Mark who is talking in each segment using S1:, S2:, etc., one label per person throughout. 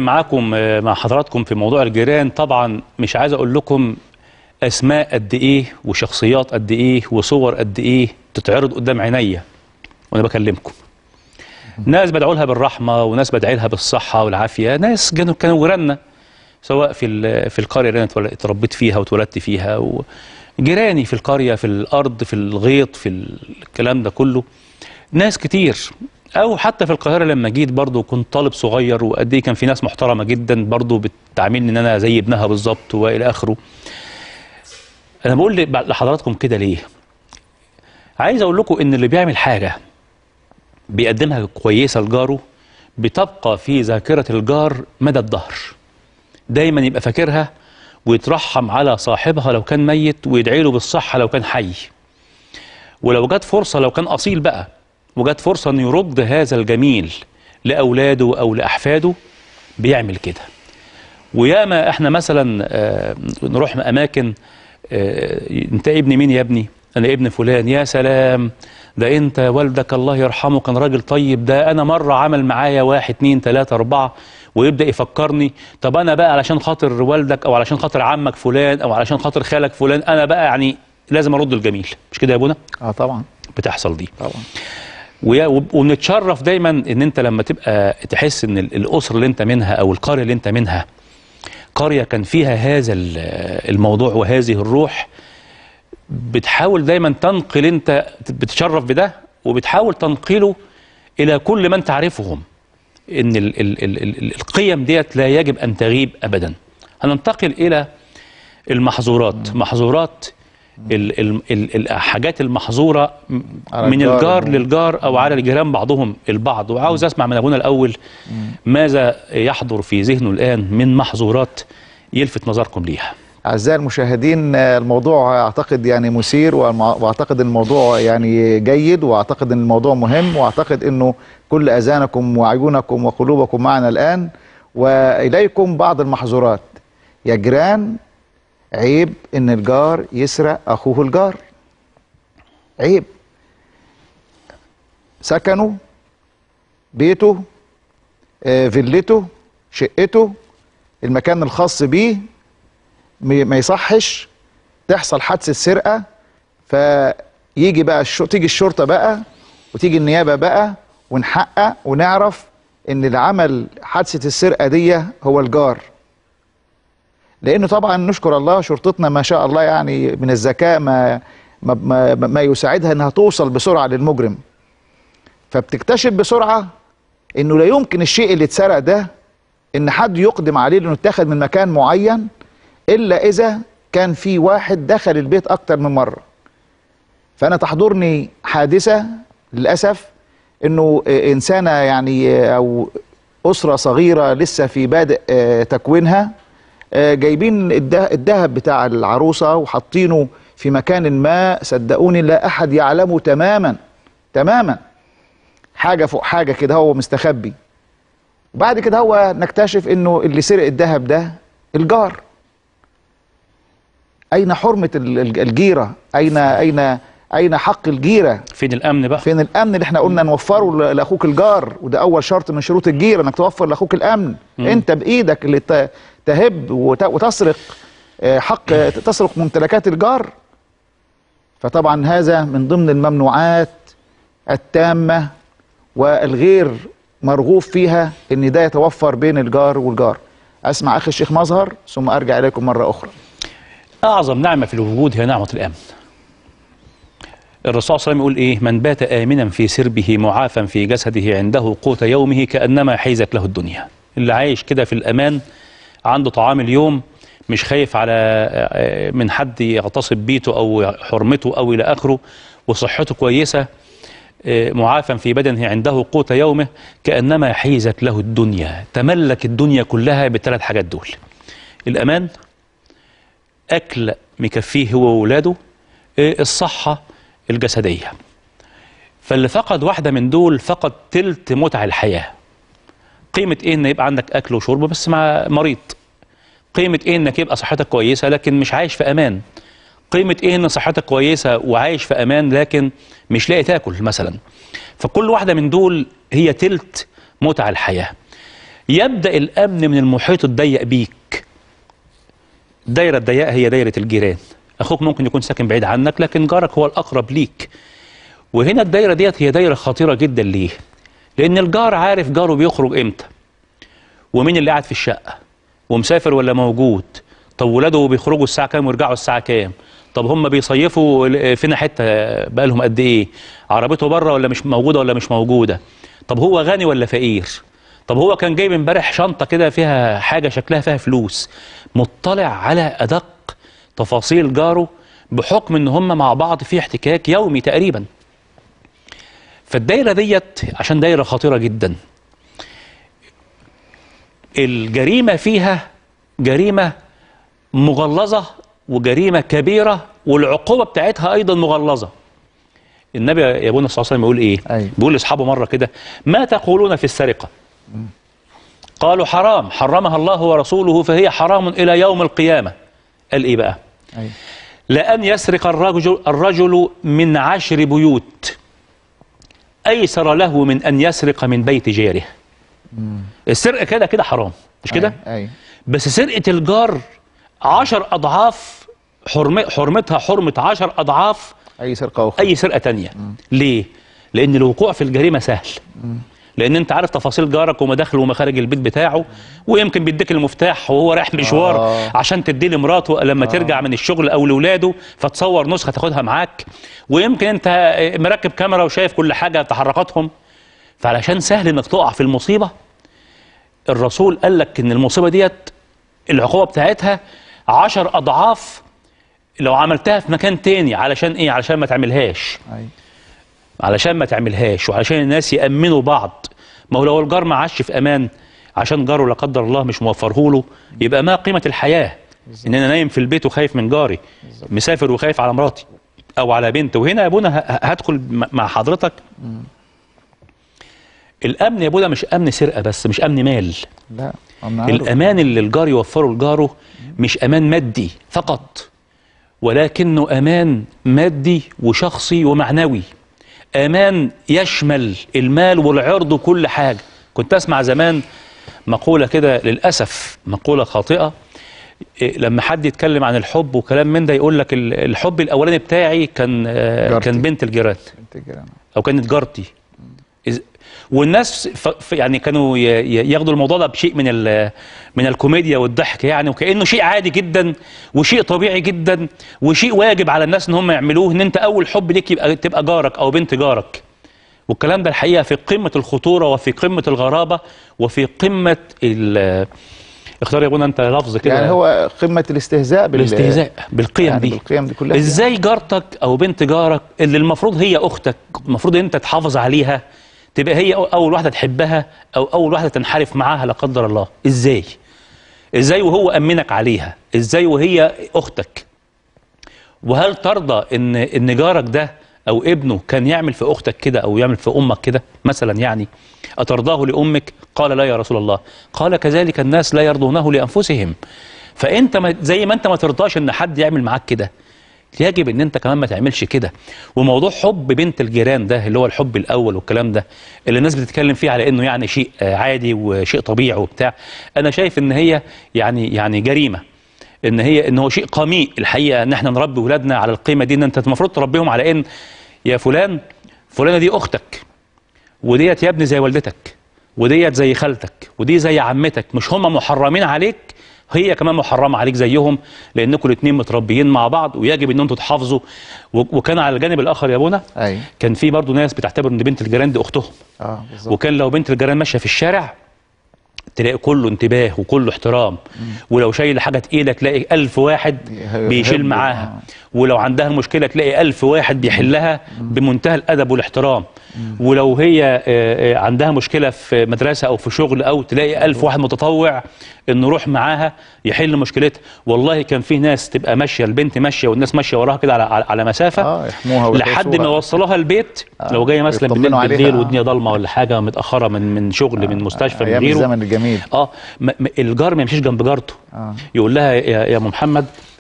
S1: معاكم آه، مع حضراتكم في موضوع الجيران طبعا مش عايز اقول لكم اسماء قد ايه وشخصيات قد ايه وصور قد ايه تتعرض قدام عينيا وانا بكلمكم ناس بدعو لها بالرحمه وناس بدعي لها بالصحه والعافيه ناس كانوا كانوا جيراننا سواء في ال- في القريه اللي انا اتول- اتربيت فيها واتولدت فيها و جيراني في القريه في الارض في الغيط في الكلام ده كله ناس كتير او حتى في القاهره لما جيت برضو كنت طالب صغير وقد ايه كان في ناس محترمه جدا برضو بتعاملني ان انا زي ابنها بالظبط والى اخره انا بقول ل- لحضراتكم كده ليه عايز اقول لكم ان اللي بيعمل حاجه بيقدمها كويسه لجاره بتبقى في ذاكره الجار مدى الدهر دايما يبقى فاكرها ويترحم على صاحبها لو كان ميت ويدعي له بالصحه لو كان حي ولو جت فرصه لو كان اصيل بقى وجت فرصه انه يرد هذا الجميل لاولاده او لاحفاده بيعمل كده وياما احنا مثلا آه، نروح اماكن آه، انت ابن مين يا ابني انا ابن فلان يا سلام ده انت والدك الله يرحمه كان راجل طيب ده انا مره عمل معايا واحد اتنين تلاته اربعه ويبدا يفكرني طب انا بقى علشان خاطر والدك او علشان خاطر عمك فلان او علشان خاطر خالك فلان انا بقى يعني لازم ارد الجميل مش كده يا ابونا
S2: اه طبعا
S1: بتحصل دي
S2: طبعا
S1: ويا- وب- ونتشرف دايما ان انت لما تبقى تحس ان ال- الاسره اللي انت منها او القريه اللي انت منها قريه كان فيها هذا ال- الموضوع وهذه الروح بتحاول دايما تنقل انت بتشرف بده وبتحاول تنقله الى كل من تعرفهم ان ال ال ال ال القيم ديت لا يجب ان تغيب ابدا هننتقل الى المحظورات محظورات ال ال ال الحاجات المحظوره م-
S2: على
S1: من
S2: الجار
S1: الجار
S2: المهم.
S1: للجار او على الجيران بعضهم البعض وعاوز اسمع من ابونا الاول ماذا يحضر في ذهنه الان من محظورات يلفت نظركم ليها
S2: أعزائي المشاهدين آه، الموضوع أعتقد يعني مثير والمع- وأعتقد أن الموضوع يعني جيد وأعتقد أن الموضوع مهم وأعتقد أنه كل أذانكم وعيونكم وقلوبكم معنا الآن وإليكم بعض المحظورات يا جيران عيب أن الجار يسرق أخوه الجار عيب سكنه بيته آه، فيلته شقته المكان الخاص بيه م- ما يصحش تحصل حادثه سرقه فيجي بقى الشو... تيجي الشرطه بقى وتيجي النيابه بقى ونحقق ونعرف ان اللي عمل حادثه السرقه دي هو الجار لانه طبعا نشكر الله شرطتنا ما شاء الله يعني من الذكاء ما ما, ما, ما يساعدها انها توصل بسرعه للمجرم فبتكتشف بسرعه انه لا يمكن الشيء اللي اتسرق ده ان حد يقدم عليه انه اتاخد من مكان معين الا اذا كان في واحد دخل البيت اكتر من مره فانا تحضرني حادثه للاسف انه آه، انسانه يعني آه، او اسره صغيره لسه في بادئ آه، تكوينها آه، جايبين الده- الذهب بتاع العروسه وحاطينه في مكان ما صدقوني لا احد يعلمه تماما تماما حاجه فوق حاجه كده هو مستخبي وبعد كده هو نكتشف انه اللي سرق الذهب ده الجار اين حرمه ال- ال- الجيره اين اين اين حق الجيره
S1: فين الامن بقى
S2: فين الامن اللي احنا قلنا نوفره ل- لاخوك الجار وده اول شرط من شروط الجيره انك توفر لاخوك الامن
S1: مم.
S2: انت بايدك اللي ت- تهب وت- وتسرق آه، حق تسرق ممتلكات الجار فطبعا هذا من ضمن الممنوعات التامه والغير مرغوب فيها ان ده يتوفر بين الجار والجار اسمع اخي الشيخ مظهر ثم ارجع اليكم مره اخرى
S1: اعظم نعمه في الوجود هي نعمه الامن الرسول صلى الله عليه وسلم يقول ايه من بات امنا في سربه معافا في جسده عنده قوت يومه كانما حيزت له الدنيا اللي عايش كده في الامان عنده طعام اليوم مش خايف على آه، من حد يغتصب بيته او حرمته او الى اخره وصحته كويسه آه، معافا في بدنه عنده قوت يومه كانما حيزت له الدنيا تملك الدنيا كلها بالثلاث حاجات دول الامان اكل مكفيه هو وولاده إيه الصحه الجسديه فاللي فقد واحده من دول فقد تلت متع الحياه قيمه ايه ان يبقى عندك اكل وشرب بس مع مريض قيمه ايه انك يبقى صحتك كويسه لكن مش عايش في امان قيمه ايه ان صحتك كويسه وعايش في امان لكن مش لاقي تاكل مثلا فكل واحده من دول هي تلت متع الحياه يبدا الامن من المحيط الضيق بيك الدايره الضيقه هي دايره الجيران اخوك ممكن يكون ساكن بعيد عنك لكن جارك هو الاقرب ليك وهنا الدايره ديت هي دايره خطيره جدا ليه لان الجار عارف جاره بيخرج امتى ومين اللي قاعد في الشقه ومسافر ولا موجود طب ولاده بيخرجوا الساعه كام ويرجعوا الساعه كام طب هم بيصيفوا ل- فينا حته بقالهم قد ايه عربيته بره ولا مش موجوده ولا مش موجوده طب هو غني ولا فقير طب هو كان جايب امبارح شنطه كده فيها حاجه شكلها فيها فلوس مطلع على ادق تفاصيل جاره بحكم ان هم مع بعض في احتكاك يومي تقريبا فالدايره ديت عشان دايره خطيره جدا الجريمه فيها جريمه مغلظه وجريمه كبيره والعقوبه بتاعتها ايضا مغلظه النبي يا ابونا صلى الله عليه وسلم يقول ايه
S2: أيوة.
S1: بيقول لاصحابه مره كده ما تقولون في السرقه قالوا حرام حرمها الله ورسوله فهي حرام الى يوم القيامه قال ايه بقى
S2: أيوة.
S1: لأن يسرق الرجل, الرجل من عشر بيوت أيسر له من أن يسرق من بيت جاره السرقة كده كده حرام مش كده
S2: أيوة. أيوة.
S1: بس سرقة الجار عشر أضعاف حرم حرمتها حرمة عشر أضعاف
S2: اي سرقه اخرى
S1: أي سرقة تانية ليه؟ لأن الوقوع في الجريمة سهل لأن أنت عارف تفاصيل جارك ومداخله ومخارج البيت بتاعه ويمكن بيديك المفتاح وهو رايح مشوار
S2: آه.
S1: عشان تديه لمراته لما ترجع من الشغل أو لولاده فتصور نسخة تاخدها معاك ويمكن أنت مركب كاميرا وشايف كل حاجة تحركاتهم فعلشان سهل إنك تقع في المصيبة الرسول قال لك إن المصيبة ديت العقوبة بتاعتها عشر أضعاف لو عملتها في مكان تاني علشان إيه؟ علشان ما تعملهاش
S2: أيوة.
S1: علشان ما تعملهاش وعلشان الناس يأمنوا بعض ما هو لو الجار ما عاش في أمان عشان جاره لا قدر الله مش موفره له يبقى ما قيمة الحياة إن أنا نايم في البيت وخايف من جاري مسافر وخايف على مراتي أو على بنت وهنا يا ابونا ه- ه- هدخل م- مع حضرتك الأمن يا ابونا مش أمن سرقة بس مش أمن مال
S2: لا أنا عارف.
S1: الأمان اللي الجار يوفره لجاره مش أمان مادي فقط ولكنه أمان مادي وشخصي ومعنوي أمان يشمل المال والعرض وكل حاجة كنت أسمع زمان مقولة كده للأسف مقولة خاطئة إيه، لما حد يتكلم عن الحب وكلام من ده يقول لك ال- الحب الأولاني بتاعي كان آه،
S2: جارتي.
S1: كان بنت الجيران
S2: بنت الجيران.
S1: او كانت جارتي إز- والناس ف... ف... يعني كانوا ي... ي- ياخدوا الموضوع ده بشيء من ال... من الكوميديا والضحك يعني وكانه شيء عادي جدا وشيء طبيعي جدا وشيء واجب على الناس ان هم يعملوه ان انت اول حب ليك يبقى تبقى جارك او بنت جارك والكلام ده الحقيقه في قمه الخطوره وفي قمه الغرابه وفي قمه ال... اختار يا ابونا انت لفظ كده
S2: يعني هو قمه الاستهزاء بال
S1: بالاستهزاء بالقيم
S2: يعني
S1: دي
S2: بالقيم دي كلها
S1: ازاي جارتك او بنت جارك اللي المفروض هي اختك المفروض انت تحافظ عليها تبقى هي أو- اول واحده تحبها او اول واحده تنحرف معاها لا قدر الله ازاي ازاي وهو امنك عليها ازاي وهي اختك وهل ترضى ان ان جارك ده او ابنه كان يعمل في اختك كده او يعمل في امك كده مثلا يعني اترضاه لامك قال لا يا رسول الله قال كذلك الناس لا يرضونه لانفسهم فانت ما زي ما انت ما ترضاش ان حد يعمل معاك كده يجب ان انت كمان ما تعملش كده وموضوع حب بنت الجيران ده اللي هو الحب الاول والكلام ده اللي الناس بتتكلم فيه على انه يعني شيء آه، عادي وشيء طبيعي وبتاع انا شايف ان هي يعني يعني جريمه ان هي ان هو شيء قميء الحقيقه ان احنا نربي ولادنا على القيمه دي ان انت المفروض تربيهم على ان يا فلان فلانه دي اختك وديت يا ابني زي والدتك وديت زي خالتك ودي زي عمتك مش هم محرمين عليك هي كمان محرمه عليك زيهم لانكم الاثنين متربيين مع بعض ويجب ان انتم تحافظوا و- وكان على الجانب الاخر يا ابونا
S2: ايوه
S1: كان في برضه ناس بتعتبر ان بنت الجيران دي اختهم
S2: اه بالظبط
S1: وكان لو بنت الجيران ماشيه في الشارع تلاقي كله انتباه وكله احترام ولو شايل حاجه تقيله تلاقي ألف واحد
S2: يهب-
S1: بيشيل
S2: يهب-
S1: معاها
S2: آه.
S1: ولو عندها مشكله تلاقي ألف واحد بيحلها بمنتهى الادب والاحترام ولو هي آه، آه، عندها مشكله في مدرسه او في شغل او تلاقي ألف واحد متطوع انه يروح معاها يحل مشكلتها والله كان في ناس تبقى ماشيه البنت ماشيه والناس ماشيه وراها كده على على- على مسافه
S2: اه يحموها
S1: لحد ما
S2: ويحرسوها.
S1: يوصلوها البيت
S2: آه.
S1: لو جايه مثلا بالليل,
S2: ويطمنوا عليها،
S1: بالليل
S2: آه.
S1: والدنيا ضلمه ولا حاجه متاخره من من شغل من مستشفى من
S2: ايام
S1: غيره
S2: الزمن الجميل
S1: اه م- م- الجار ما يمشيش جنب جارته
S2: اه
S1: يقول لها يا يا ام محمد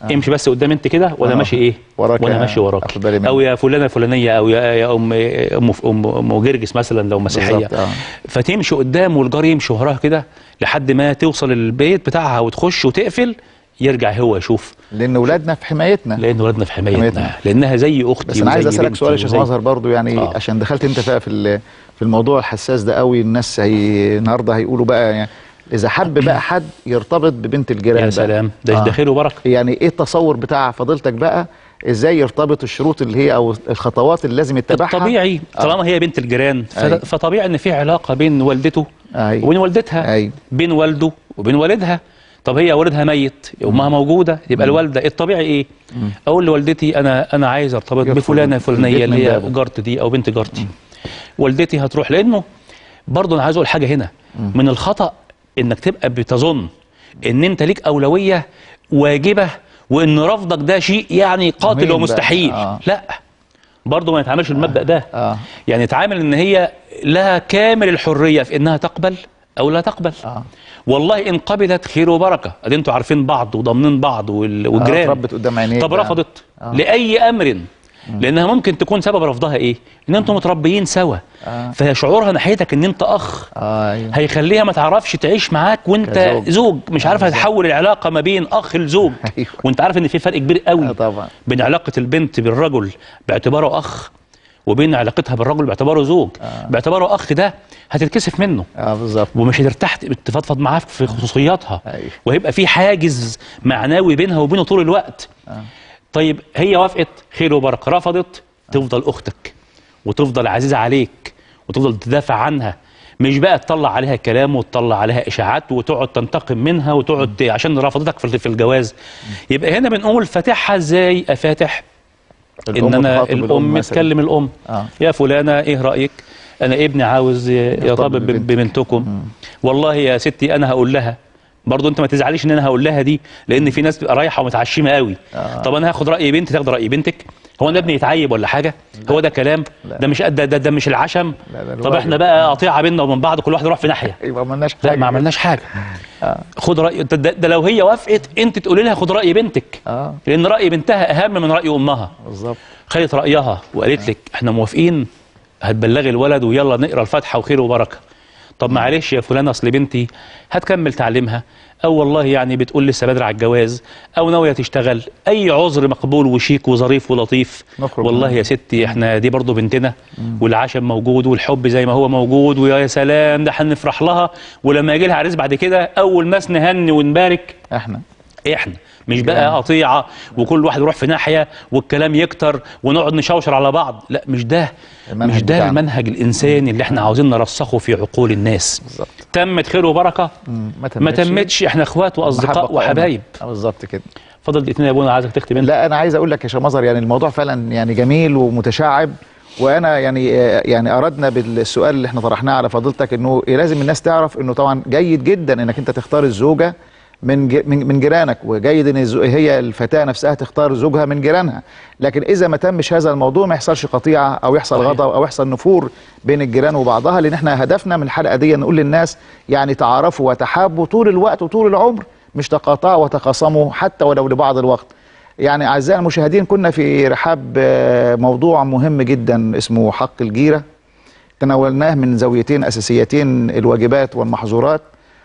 S1: آه. امشي بس قدام انت كده وانا
S2: آه.
S1: ماشي ايه
S2: وراك
S1: وانا
S2: يا-
S1: ماشي وراك
S2: أخد بالي منك.
S1: او يا فلانه فلانيه او يا يا ام ام ام, أم جرجس مثلا لو مسيحيه
S2: بالظبط، آه.
S1: فتمشي قدام والجار يمشي وراها كده لحد ما توصل البيت بتاعها وتخش وتقفل يرجع هو يشوف
S2: لان ولادنا في حمايتنا
S1: لان ولادنا في حمايتنا
S2: حمايتنا.
S1: لانها زي اختي
S2: بس انا عايز
S1: وزي
S2: اسالك
S1: بنتي
S2: سؤال يا شيخ
S1: وزي-
S2: مظهر برضو يعني
S1: آه.
S2: عشان دخلت انت بقى في ال- في الموضوع الحساس ده قوي الناس هي النهارده هيقولوا بقى يعني اذا حب بقى حد يرتبط ببنت الجيران
S1: يا
S2: بقى.
S1: سلام ده
S2: آه.
S1: ده خير وبركه
S2: يعني ايه التصور بتاع فضيلتك بقى ازاي يرتبط الشروط اللي هي او الخطوات اللي لازم يتبعها
S1: الطبيعي
S2: آه.
S1: طالما هي بنت الجيران ف-
S2: أيوة.
S1: فطبيعي ان في علاقه بين والدته
S2: أيوة.
S1: وبين والدتها
S2: أيوة.
S1: بين والده وبين والدها طب هي والدها ميت امها موجوده يبقى الوالده الطبيعي ايه اقول لوالدتي انا انا عايز ارتبط
S2: يدخل
S1: بفلانه
S2: البيت
S1: الفلانيه
S2: من
S1: اللي هي
S2: بابه.
S1: جارتي دي او بنت جارتي والدتي هتروح لانه برضه انا عايز اقول حاجه هنا من الخطا انك تبقى بتظن ان انت ليك اولويه واجبه وان رفضك ده شيء يعني قاتل
S2: مهم بقى.
S1: ومستحيل
S2: آه.
S1: لا برضه ما يتعاملش بالمبدا ده
S2: آه.
S1: يعني تعامل ان هي لها كامل الحريه في انها تقبل او لا تقبل
S2: آه.
S1: والله ان قبلت خير وبركه ادي انتوا عارفين بعض وضامنين بعض وال- والجيران
S2: اتربت قدام عينيك
S1: طب
S2: بقى.
S1: رفضت
S2: آه.
S1: لاي امر لانها ممكن تكون سبب رفضها ايه ان انتم متربيين سوا
S2: آه.
S1: فشعورها ناحيتك ان انت اخ
S2: اه ايوه
S1: هيخليها ما تعرفش تعيش معاك وانت
S2: كزوج.
S1: زوج مش عارفه تحول العلاقه ما بين اخ لزوج
S2: أيوة.
S1: وانت عارف ان في فرق كبير قوي
S2: آه طبعا.
S1: بين علاقه البنت بالرجل باعتباره اخ وبين علاقتها بالرجل باعتباره زوج باعتباره اخ ده هتتكسف منه
S2: اه بالظبط
S1: ومش هترتاح تفضفض معاه في خصوصياتها
S2: أيوة.
S1: وهيبقى في حاجز معنوي بينها وبينه طول الوقت طيب هي وافقت خير وبركه رفضت تفضل اختك وتفضل عزيزه عليك وتفضل تدافع عنها مش بقى تطلع عليها كلام وتطلع عليها اشاعات وتقعد تنتقم منها وتقعد ت- عشان رفضتك في في الجواز يبقى هنا بنقول فاتحها ازاي افاتح ان
S2: الأم
S1: انا
S2: تخاطب
S1: الام
S2: مثلاً.
S1: تكلم الام
S2: آه.
S1: يا فلانه ايه رايك انا ابني عاوز ي- يرتبط ب-
S2: ببنتك.
S1: ببنتكم والله يا ستي انا هقول لها برضه انت ما تزعليش ان انا هقول لها دي لان في ناس بتبقى رايحه ومتعشمه قوي
S2: آه.
S1: طب انا هاخد راي بنتي تاخد راي بنتك هو انا ابني يتعيب ولا حاجه هو ده كلام
S2: لا.
S1: ده مش ده, ده, ده مش العشم
S2: لا، ده
S1: طب
S2: الواجب.
S1: احنا بقى قطيعه بيننا وبين بعض كل واحد يروح في ناحيه
S2: يبقى ما عملناش
S1: لا
S2: حاجه
S1: ما عملناش حاجه خد راي ده, ده, ده لو هي وافقت انت تقولي لها خد راي بنتك
S2: اه
S1: لان راي بنتها اهم من راي امها
S2: بالظبط
S1: خدت رايها وقالت لك احنا موافقين هتبلغي الولد ويلا نقرا الفاتحه وخير وبركه طب معلش يا فلان اصل بنتي هتكمل تعليمها او والله يعني بتقول لسه بدري على الجواز او ناويه تشتغل اي عذر مقبول وشيك وظريف ولطيف
S2: نخرج
S1: والله
S2: منه.
S1: يا ستي احنا دي برضو بنتنا والعشم موجود والحب زي ما هو موجود ويا سلام ده هنفرح لها ولما يجي لها عريس بعد كده اول ناس نهني ونبارك
S2: احنا
S1: احنا مش بقى قطيعه وكل واحد يروح في ناحيه والكلام يكتر ونقعد نشوشر على بعض لا مش ده
S2: المنهج
S1: مش ده
S2: بتاعنا.
S1: المنهج الانساني اللي احنا عاوزين نرسخه في عقول الناس
S2: بالظبط
S1: تمت خير وبركه
S2: مم.
S1: ما تمتش احنا اخوات
S2: محبة
S1: واصدقاء
S2: قائمة.
S1: وحبايب
S2: آه بالظبط كده
S1: فضل دقيقتين يا ابونا عايزك تختم انت
S2: لا انا عايز اقول لك يا شمظر يعني الموضوع فعلا يعني جميل ومتشعب وانا يعني آه، يعني اردنا بالسؤال اللي احنا طرحناه على فضيلتك انه لازم الناس تعرف انه طبعا جيد جدا انك انت تختار الزوجه من ج- من من جيرانك وجيد ان الزو- هي الفتاه نفسها تختار زوجها من جيرانها لكن اذا ما تمش هذا الموضوع ما يحصلش قطيعه او يحصل
S1: صحيح.
S2: غضب او يحصل نفور بين الجيران وبعضها لان احنا هدفنا من الحلقه دي نقول للناس يعني تعارفوا وتحابوا طول الوقت وطول العمر مش تقاطعوا وتخاصموا حتى ولو لبعض الوقت يعني اعزائي المشاهدين كنا في رحاب آه، موضوع مهم جدا اسمه حق الجيره تناولناه من زاويتين اساسيتين الواجبات والمحظورات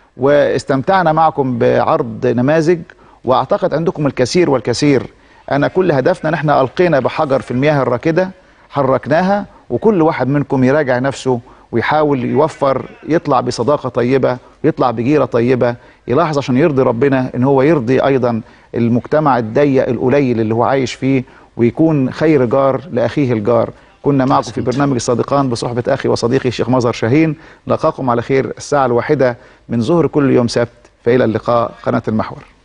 S2: واستمتعنا معكم بعرض نماذج واعتقد عندكم الكثير والكثير انا كل هدفنا نحن القينا بحجر في المياه الراكده حركناها وكل واحد منكم يراجع نفسه ويحاول يوفر يطلع بصداقه طيبه يطلع بجيره طيبه يلاحظ عشان يرضي ربنا ان هو يرضي ايضا المجتمع الضيق القليل اللي هو عايش فيه ويكون خير جار لاخيه الجار كنا معكم في برنامج الصادقان بصحبة أخي وصديقي الشيخ مظهر شاهين لقاكم على خير الساعة الواحدة من ظهر كل يوم سبت فإلى اللقاء قناة المحور